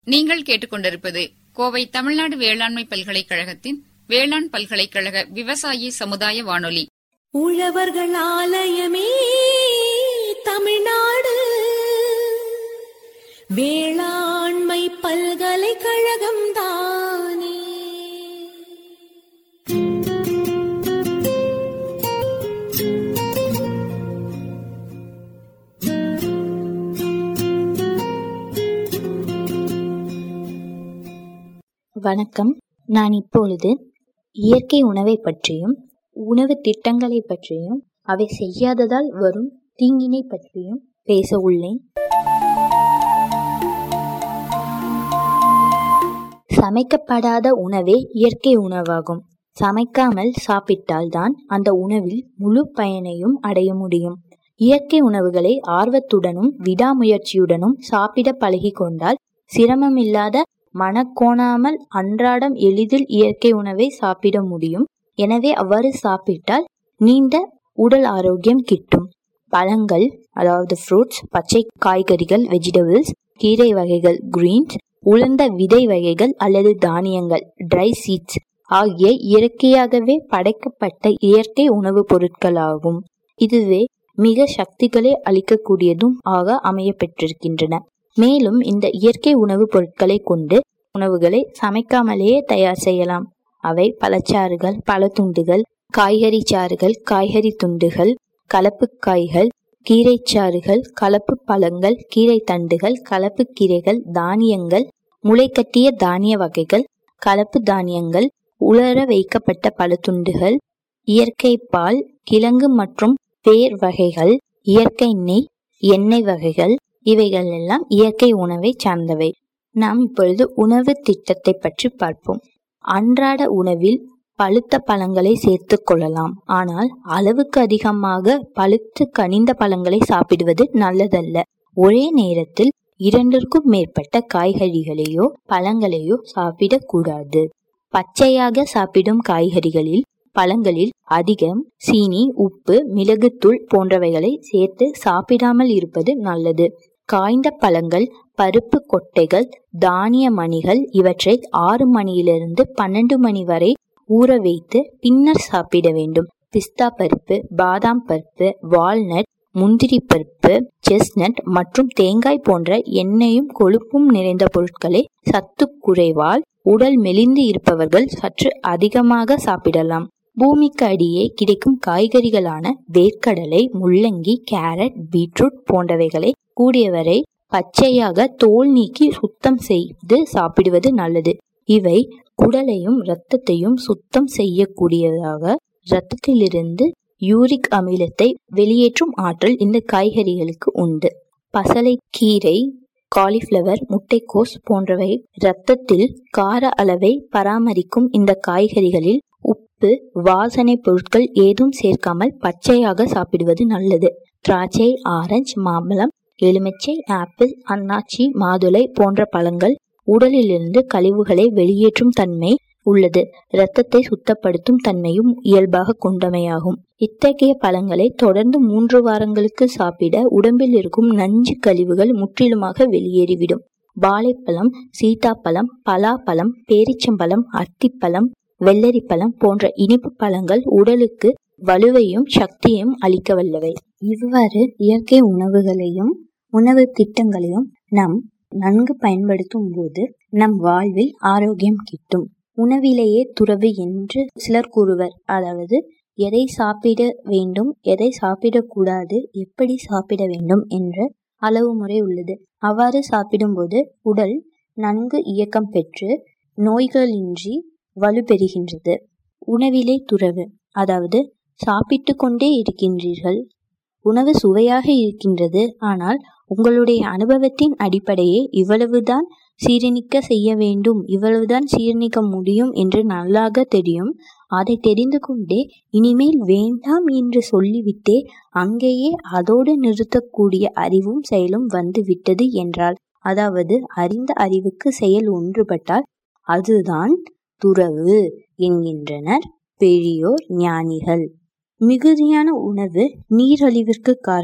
நீங்கள் கேட்டுக்கொண்டிருப்பது கோவை தமிழ்நாடு வேளாண்மை பல்கலைக்கழகத்தின் வேளாண் பல்கலைக்கழக விவசாயி சமுதாய வானொலி உழவர்கள் ஆலயமே தமிழ்நாடு வேளாண்மை பல்கலைக்கழகம் தானே வணக்கம் நான் இப்பொழுது இயற்கை உணவை பற்றியும் உணவு திட்டங்களை பற்றியும் அவை செய்யாததால் வரும் தீங்கினை பற்றியும் பேச உள்ளேன் சமைக்கப்படாத உணவே இயற்கை உணவாகும் சமைக்காமல் சாப்பிட்டால்தான் அந்த உணவில் முழு பயனையும் அடைய முடியும் இயற்கை உணவுகளை ஆர்வத்துடனும் விடாமுயற்சியுடனும் சாப்பிட பழகி கொண்டால் சிரமமில்லாத மனக்கோணாமல் அன்றாடம் எளிதில் இயற்கை உணவை சாப்பிட முடியும் எனவே அவ்வாறு சாப்பிட்டால் நீண்ட உடல் ஆரோக்கியம் கிட்டும் பழங்கள் அதாவது ஃப்ரூட்ஸ் பச்சை காய்கறிகள் வெஜிடபிள்ஸ் கீரை வகைகள் கிரீன்ஸ் உலர்ந்த விதை வகைகள் அல்லது தானியங்கள் ட்ரை சீட்ஸ் ஆகிய இயற்கையாகவே படைக்கப்பட்ட இயற்கை உணவுப் பொருட்களாகும் இதுவே மிக சக்திகளை அளிக்கக்கூடியதும் ஆக அமைய பெற்றிருக்கின்றன மேலும் இந்த இயற்கை உணவுப் பொருட்களை கொண்டு உணவுகளை சமைக்காமலேயே தயார் செய்யலாம் அவை பழச்சாறுகள் பழத்துண்டுகள் காய்கறி சாறுகள் காய்கறி துண்டுகள் கலப்பு காய்கள் கீரைச்சாறுகள் கலப்பு பழங்கள் கீரை தண்டுகள் கலப்பு கீரைகள் தானியங்கள் முளைக்கட்டிய தானிய வகைகள் கலப்பு தானியங்கள் உலர வைக்கப்பட்ட பழத்துண்டுகள் இயற்கை பால் கிழங்கு மற்றும் பேர் வகைகள் இயற்கை நெய் எண்ணெய் வகைகள் இவைகள் எல்லாம் இயற்கை உணவை சார்ந்தவை நாம் இப்பொழுது உணவு திட்டத்தை பற்றி பார்ப்போம் அன்றாட உணவில் பழுத்த பழங்களை சேர்த்து கொள்ளலாம் ஆனால் அளவுக்கு அதிகமாக பழுத்து கனிந்த பழங்களை சாப்பிடுவது நல்லதல்ல ஒரே நேரத்தில் இரண்டிற்கும் மேற்பட்ட காய்கறிகளையோ பழங்களையோ சாப்பிடக்கூடாது பச்சையாக சாப்பிடும் காய்கறிகளில் பழங்களில் அதிகம் சீனி உப்பு மிளகுத்தூள் போன்றவைகளை சேர்த்து சாப்பிடாமல் இருப்பது நல்லது காய்ந்த பழங்கள் பருப்பு கொட்டைகள் தானிய மணிகள் இவற்றை ஆறு மணியிலிருந்து பன்னெண்டு மணி வரை ஊற வைத்து பின்னர் சாப்பிட வேண்டும் பிஸ்தா பருப்பு பாதாம் பருப்பு வால்நட் முந்திரி பருப்பு செஸ்நட் மற்றும் தேங்காய் போன்ற எண்ணெயும் கொழுப்பும் நிறைந்த பொருட்களை சத்து குறைவால் உடல் மெலிந்து இருப்பவர்கள் சற்று அதிகமாக சாப்பிடலாம் பூமிக்கு அடியே கிடைக்கும் காய்கறிகளான வேர்க்கடலை முள்ளங்கி கேரட் பீட்ரூட் போன்றவைகளை கூடியவரை பச்சையாக தோல் நீக்கி சுத்தம் செய்து சாப்பிடுவது நல்லது இவை குடலையும் இரத்தத்தையும் சுத்தம் செய்யக்கூடியதாக இரத்தத்திலிருந்து யூரிக் அமிலத்தை வெளியேற்றும் ஆற்றல் இந்த காய்கறிகளுக்கு உண்டு பசலை கீரை காலிஃப்ளவர் முட்டைக்கோஸ் போன்றவை இரத்தத்தில் கார அளவை பராமரிக்கும் இந்த காய்கறிகளில் உப்பு வாசனை பொருட்கள் ஏதும் சேர்க்காமல் பச்சையாக சாப்பிடுவது நல்லது திராட்சை ஆரஞ்சு மாம்பழம் எலுமிச்சை ஆப்பிள் அன்னாச்சி மாதுளை போன்ற பழங்கள் உடலிலிருந்து கழிவுகளை வெளியேற்றும் தன்மை உள்ளது இரத்தத்தை சுத்தப்படுத்தும் தன்மையும் இயல்பாக கொண்டமையாகும் இத்தகைய பழங்களை தொடர்ந்து மூன்று வாரங்களுக்கு சாப்பிட உடம்பில் இருக்கும் நஞ்சு கழிவுகள் முற்றிலுமாக வெளியேறிவிடும் வாழைப்பழம் சீதாப்பழம் பலாப்பழம் பேரிச்சம்பழம் அத்திப்பழம் வெள்ளரிப்பழம் போன்ற இனிப்பு பழங்கள் உடலுக்கு வலுவையும் சக்தியையும் அளிக்க வல்லவை இவ்வாறு இயற்கை உணவுகளையும் உணவு திட்டங்களையும் நாம் நன்கு பயன்படுத்தும் போது நம் வாழ்வில் ஆரோக்கியம் கிட்டும் உணவிலேயே துறவு என்று சிலர் கூறுவர் அதாவது எதை சாப்பிட வேண்டும் எதை சாப்பிடக்கூடாது எப்படி சாப்பிட வேண்டும் என்ற அளவு முறை உள்ளது அவ்வாறு சாப்பிடும்போது உடல் நன்கு இயக்கம் பெற்று நோய்களின்றி வலுப்பெறுகின்றது உணவிலே துறவு அதாவது சாப்பிட்டு கொண்டே இருக்கின்றீர்கள் உணவு சுவையாக இருக்கின்றது ஆனால் உங்களுடைய அனுபவத்தின் அடிப்படையே இவ்வளவுதான் சீரணிக்க செய்ய வேண்டும் இவ்வளவுதான் சீரணிக்க முடியும் என்று நல்லாக தெரியும் அதை தெரிந்து கொண்டே இனிமேல் வேண்டாம் என்று சொல்லிவிட்டே அங்கேயே அதோடு நிறுத்தக்கூடிய அறிவும் செயலும் வந்து விட்டது என்றால் அதாவது அறிந்த அறிவுக்கு செயல் ஒன்றுபட்டால் அதுதான் துறவு என்கின்றனர் பெரியோர் ஞானிகள் மிகுதியான உணவு நீரழிவிற்கு காரணம்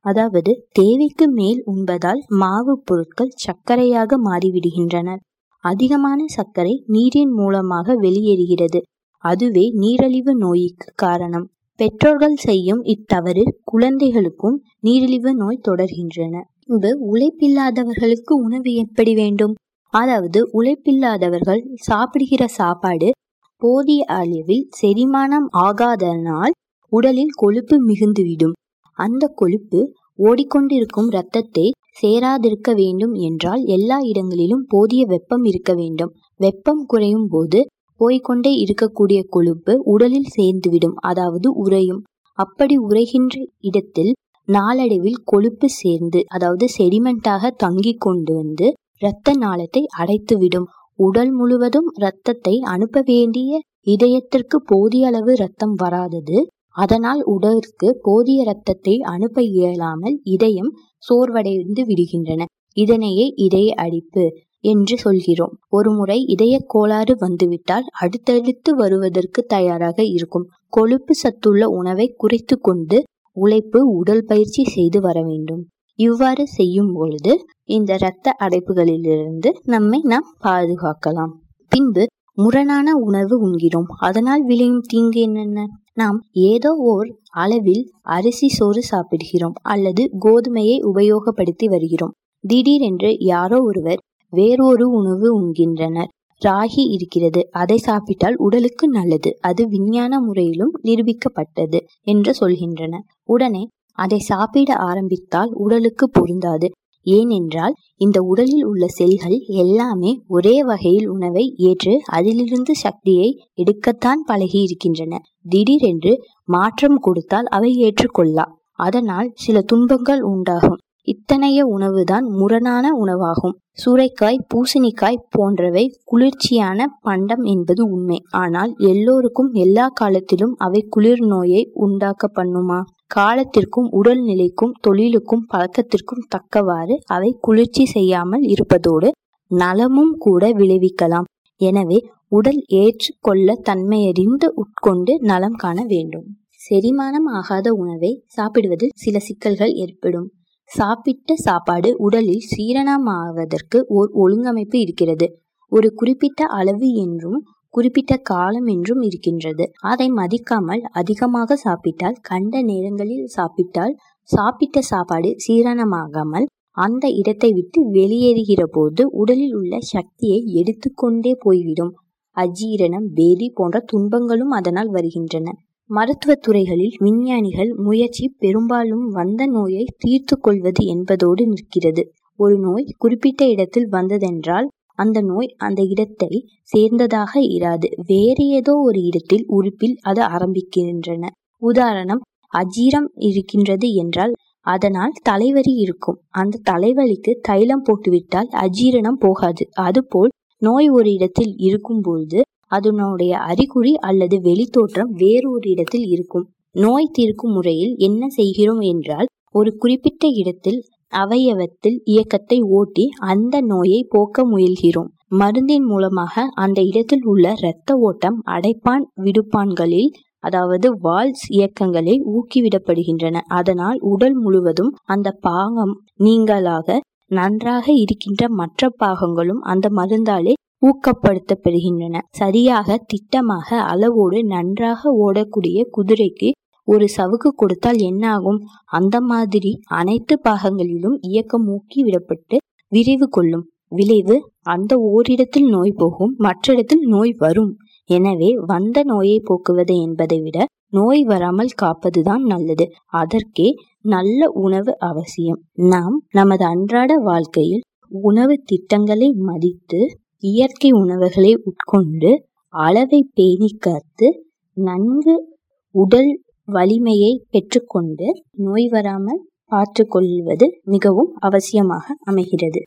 அதாவது தேவைக்கு மேல் உண்பதால் மாவு பொருட்கள் சர்க்கரையாக மாறிவிடுகின்றன அதிகமான சர்க்கரை நீரின் மூலமாக வெளியேறுகிறது அதுவே நீரழிவு நோய்க்கு காரணம் பெற்றோர்கள் செய்யும் இத்தவறு குழந்தைகளுக்கும் நீரிழிவு நோய் தொடர்கின்றன இங்கு உழைப்பில்லாதவர்களுக்கு உணவு எப்படி வேண்டும் அதாவது உழைப்பில்லாதவர்கள் சாப்பிடுகிற சாப்பாடு போதிய அளவில் செரிமானம் ஆகாதனால் உடலில் கொழுப்பு மிகுந்துவிடும் அந்த கொழுப்பு ஓடிக்கொண்டிருக்கும் இரத்தத்தை சேராதிருக்க வேண்டும் என்றால் எல்லா இடங்களிலும் போதிய வெப்பம் இருக்க வேண்டும் வெப்பம் குறையும் போது போய்கொண்டே இருக்கக்கூடிய கொழுப்பு உடலில் சேர்ந்துவிடும் அதாவது உறையும் அப்படி உறைகின்ற இடத்தில் நாளடைவில் கொழுப்பு சேர்ந்து அதாவது செடிமெண்டாக தங்கி கொண்டு வந்து இரத்த நாளத்தை அடைத்துவிடும் உடல் முழுவதும் இரத்தத்தை அனுப்ப வேண்டிய இதயத்திற்கு போதிய அளவு இரத்தம் வராதது அதனால் உடலுக்கு போதிய இரத்தத்தை அனுப்ப இயலாமல் இதயம் சோர்வடைந்து விடுகின்றன இதனையே இதய அடிப்பு என்று சொல்கிறோம் ஒருமுறை இதய கோளாறு வந்துவிட்டால் அடுத்தடுத்து வருவதற்கு தயாராக இருக்கும் கொழுப்பு சத்துள்ள உணவை குறைத்து கொண்டு உழைப்பு உடல் பயிற்சி செய்து வர வேண்டும் இவ்வாறு செய்யும் பொழுது இந்த இரத்த அடைப்புகளிலிருந்து நம்மை நாம் பாதுகாக்கலாம் பின்பு முரணான உணவு உண்கிறோம் அதனால் விளையும் தீங்கு என்னென்ன நாம் ஏதோ ஓர் அளவில் அரிசி சோறு சாப்பிடுகிறோம் அல்லது கோதுமையை உபயோகப்படுத்தி வருகிறோம் திடீரென்று யாரோ ஒருவர் வேறொரு உணவு உண்கின்றனர் ராகி இருக்கிறது அதை சாப்பிட்டால் உடலுக்கு நல்லது அது விஞ்ஞான முறையிலும் நிரூபிக்கப்பட்டது என்று சொல்கின்றனர் உடனே அதை சாப்பிட ஆரம்பித்தால் உடலுக்கு பொருந்தாது ஏனென்றால் இந்த உடலில் உள்ள செல்கள் எல்லாமே ஒரே வகையில் உணவை ஏற்று அதிலிருந்து சக்தியை எடுக்கத்தான் பழகி இருக்கின்றன திடீரென்று மாற்றம் கொடுத்தால் அவை ஏற்றுக்கொள்ளா அதனால் சில துன்பங்கள் உண்டாகும் இத்தனைய உணவுதான் முரணான உணவாகும் சூறைக்காய் பூசணிக்காய் போன்றவை குளிர்ச்சியான பண்டம் என்பது உண்மை ஆனால் எல்லோருக்கும் எல்லா காலத்திலும் அவை குளிர் நோயை உண்டாக்க பண்ணுமா காலத்திற்கும் உடல்நிலைக்கும் தொழிலுக்கும் பழக்கத்திற்கும் தக்கவாறு அவை குளிர்ச்சி செய்யாமல் இருப்பதோடு நலமும் கூட விளைவிக்கலாம் எனவே உடல் ஏற்றுக்கொள்ள தன்மையறிந்து உட்கொண்டு நலம் காண வேண்டும் செரிமானம் ஆகாத உணவை சாப்பிடுவதில் சில சிக்கல்கள் ஏற்படும் சாப்பிட்ட சாப்பாடு உடலில் சீரணமாவதற்கு ஓர் ஒழுங்கமைப்பு இருக்கிறது ஒரு குறிப்பிட்ட அளவு என்றும் குறிப்பிட்ட காலம் என்றும் இருக்கின்றது அதை மதிக்காமல் அதிகமாக சாப்பிட்டால் கண்ட நேரங்களில் சாப்பிட்டால் சாப்பிட்ட சாப்பாடு சீரணமாகாமல் அந்த இடத்தை விட்டு வெளியேறுகிற போது உடலில் உள்ள சக்தியை எடுத்துக்கொண்டே போய்விடும் அஜீரணம் பேதி போன்ற துன்பங்களும் அதனால் வருகின்றன மருத்துவ துறைகளில் விஞ்ஞானிகள் முயற்சி பெரும்பாலும் வந்த நோயை தீர்த்து கொள்வது என்பதோடு நிற்கிறது ஒரு நோய் குறிப்பிட்ட இடத்தில் வந்ததென்றால் அந்த நோய் அந்த இடத்தை சேர்ந்ததாக இராது வேறு ஏதோ ஒரு இடத்தில் உறுப்பில் அது ஆரம்பிக்கின்றன உதாரணம் அஜீரம் இருக்கின்றது என்றால் அதனால் தலைவலி இருக்கும் அந்த தலைவலிக்கு தைலம் போட்டுவிட்டால் அஜீரணம் போகாது அதுபோல் நோய் ஒரு இடத்தில் இருக்கும்போது அதனுடைய அறிகுறி அல்லது வெளித்தோற்றம் வேறொரு இடத்தில் இருக்கும் நோய் தீர்க்கும் முறையில் என்ன செய்கிறோம் என்றால் ஒரு குறிப்பிட்ட இடத்தில் அவயவத்தில் இயக்கத்தை ஓட்டி அந்த நோயை போக்க முயல்கிறோம் மருந்தின் மூலமாக அந்த இடத்தில் உள்ள இரத்த ஓட்டம் அடைப்பான் விடுப்பான்களில் அதாவது வால்ஸ் இயக்கங்களை ஊக்கிவிடப்படுகின்றன அதனால் உடல் முழுவதும் அந்த பாகம் நீங்களாக நன்றாக இருக்கின்ற மற்ற பாகங்களும் அந்த மருந்தாலே ஊக்கப்படுத்தப்படுகின்றன சரியாக திட்டமாக அளவோடு நன்றாக ஓடக்கூடிய குதிரைக்கு ஒரு சவுக்கு கொடுத்தால் என்ன ஆகும் அந்த மாதிரி அனைத்து பாகங்களிலும் இயக்கம் ஊக்கி விடப்பட்டு விரைவு கொள்ளும் விளைவு அந்த ஓரிடத்தில் நோய் போகும் மற்றிடத்தில் நோய் வரும் எனவே வந்த நோயை போக்குவது என்பதை விட நோய் வராமல் காப்பதுதான் நல்லது அதற்கே நல்ல உணவு அவசியம் நாம் நமது அன்றாட வாழ்க்கையில் உணவு திட்டங்களை மதித்து இயற்கை உணவுகளை உட்கொண்டு அளவை பேணி காத்து நன்கு உடல் வலிமையை பெற்றுக்கொண்டு நோய் வராமல் பார்த்து கொள்வது மிகவும் அவசியமாக அமைகிறது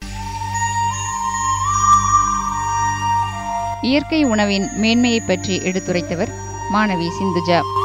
இயற்கை உணவின் மேன்மையை பற்றி எடுத்துரைத்தவர் மாணவி சிந்துஜா